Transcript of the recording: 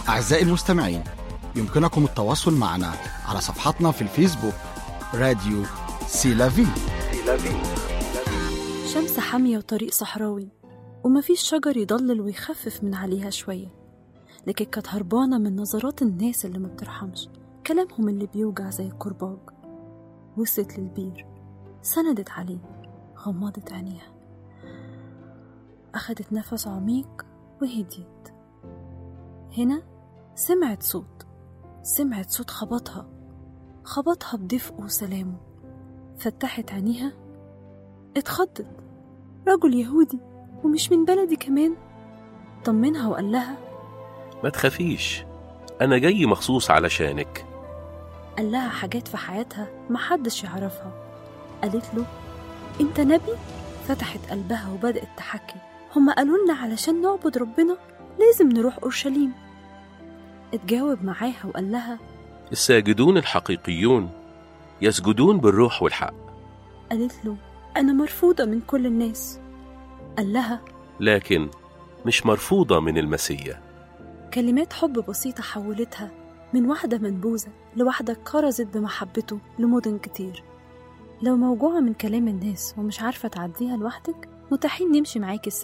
أعزائي المستمعين يمكنكم التواصل معنا على صفحتنا في الفيسبوك راديو سيلافي شمس حامية وطريق صحراوي ومفيش شجر يضلل ويخفف من عليها شوية لكن كانت هربانة من نظرات الناس اللي ما بترحمش كلامهم اللي بيوجع زي الكرباج وصلت للبير سندت عليه غمضت عينيها أخدت نفس عميق وهديت هنا سمعت صوت سمعت صوت خبطها خبطها بدفء وسلامه فتحت عينيها اتخضت رجل يهودي ومش من بلدي كمان طمنها وقال لها ما تخافيش أنا جاي مخصوص علشانك قال لها حاجات في حياتها محدش يعرفها قالت له انت نبي فتحت قلبها وبدأت تحكي هما قالوا لنا علشان نعبد ربنا لازم نروح أورشليم اتجاوب معاها وقال لها الساجدون الحقيقيون يسجدون بالروح والحق قالت له أنا مرفوضة من كل الناس قال لها لكن مش مرفوضة من المسيح كلمات حب بسيطة حولتها من واحدة منبوذة لواحدة كرزت بمحبته لمدن كتير لو موجوعة من كلام الناس ومش عارفة تعديها لوحدك متاحين نمشي معاكي السكة